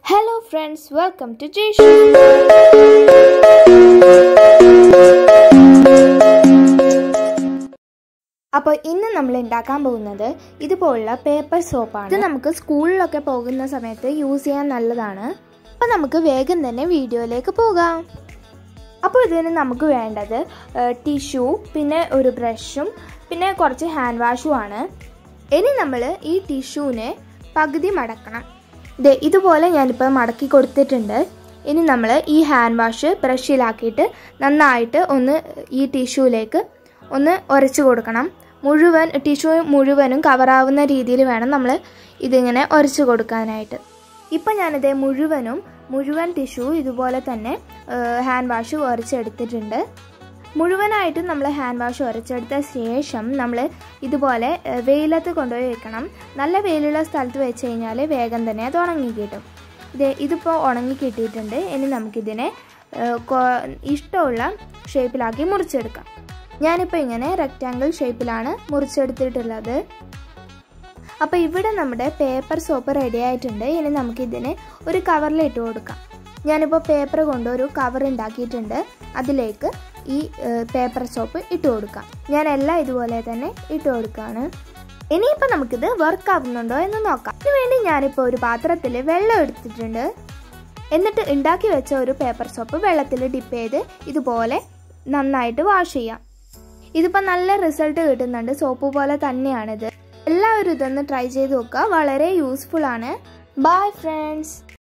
hello friends welcome to Jayshu അപ്പോൾ ഇന്ന് നമ്മൾ ഉണ്ടാക്കാൻ പോകുന്നത് ഇതുപോലുള്ള പേപ്പർ സോപ്പാണ് ഇത് നമുക്ക് സ്കൂളിലൊക്കെ പോകുന്ന സമയത്ത് യൂസ് ചെയ്യാൻ നല്ലതാണ് അപ്പോൾ നമുക്ക് വേഗം തന്നെ വീഡിയോയിലേക്ക് പോകാം അപ്പോൾ ഇതിന് നമുക്ക് വേണ്ടത് ടിഷ്യൂ പിന്നെ ഒരു ബ്രഷും പിന്നെ കുറച്ച് ഹാൻഡ് വാഷും ആണ് ഇനി നമ്മൾ ഈ ടിഷ്യൂവിനെ പകുതി മടക്കണം ദേ ഇതുപോലെ ഞാനിപ്പോൾ മടക്കി കൊടുത്തിട്ടുണ്ട് ഇനി നമ്മൾ ഈ ഹാൻഡ് വാഷ് ബ്രഷിലാക്കിയിട്ട് നന്നായിട്ട് ഒന്ന് ഈ ടിഷ്യൂവിലേക്ക് ഒന്ന് ഉരച്ചു കൊടുക്കണം മുഴുവൻ ടിഷ്യൂ മുഴുവനും കവറാവുന്ന രീതിയിൽ വേണം നമ്മൾ ഇതിങ്ങനെ ഉരച്ചു കൊടുക്കാനായിട്ട് ഇപ്പം ഞാനിത് മുഴുവനും മുഴുവൻ ടിഷ്യൂ ഇതുപോലെ തന്നെ ഹാൻഡ് വാഷ് ഉരച്ചെടുത്തിട്ടുണ്ട് മുഴുവനായിട്ടും നമ്മൾ ഹാൻഡ് വാഷ് ഉരച്ചെടുത്ത ശേഷം നമ്മൾ ഇതുപോലെ വെയിലത്ത് കൊണ്ടുപോയി വെക്കണം നല്ല വെയിലുള്ള സ്ഥലത്ത് വെച്ച് കഴിഞ്ഞാൽ വേഗം തന്നെ അത് ഉണങ്ങി കിട്ടും ഇത് ഇതിപ്പോൾ ഉണങ്ങി കിട്ടിയിട്ടുണ്ട് ഇനി നമുക്കിതിനെ ഇഷ്ടമുള്ള ഷേപ്പിലാക്കി മുറിച്ചെടുക്കാം ഞാനിപ്പോൾ ഇങ്ങനെ റെക്റ്റാങ്കിൾ ഷേപ്പിലാണ് മുറിച്ചെടുത്തിട്ടുള്ളത് അപ്പോൾ ഇവിടെ നമ്മുടെ പേപ്പർ സോപ്പ് റെഡി ആയിട്ടുണ്ട് ഇനി നമുക്കിതിനെ ഒരു കവറിൽ ഇട്ട് കൊടുക്കാം ഞാനിപ്പോൾ പേപ്പർ കൊണ്ട് ഒരു കവർ ഉണ്ടാക്കിയിട്ടുണ്ട് അതിലേക്ക് ഈ പേപ്പർ സോപ്പ് ഇട്ട് കൊടുക്കാം ഞാൻ എല്ലാം ഇതുപോലെ തന്നെ ഇട്ട് കൊടുക്കുകയാണ് ഇനിയിപ്പോൾ നമുക്കിത് വർക്ക് ആവുന്നുണ്ടോ എന്ന് നോക്കാം അതിനുവേണ്ടി ഞാനിപ്പോൾ ഒരു പാത്രത്തിൽ വെള്ളം എടുത്തിട്ടുണ്ട് എന്നിട്ട് ഉണ്ടാക്കി വെച്ച ഒരു പേപ്പർ സോപ്പ് വെള്ളത്തിൽ ഡിപ്പ് ചെയ്ത് ഇതുപോലെ നന്നായിട്ട് വാഷ് ചെയ്യാം ഇതിപ്പോൾ നല്ല റിസൾട്ട് കിട്ടുന്നുണ്ട് സോപ്പ് പോലെ തന്നെയാണിത് എല്ലാവരും ഇതൊന്ന് ട്രൈ ചെയ്ത് നോക്കുക വളരെ യൂസ്ഫുൾ ആണ് ബൈ ഫ്രണ്ട്സ്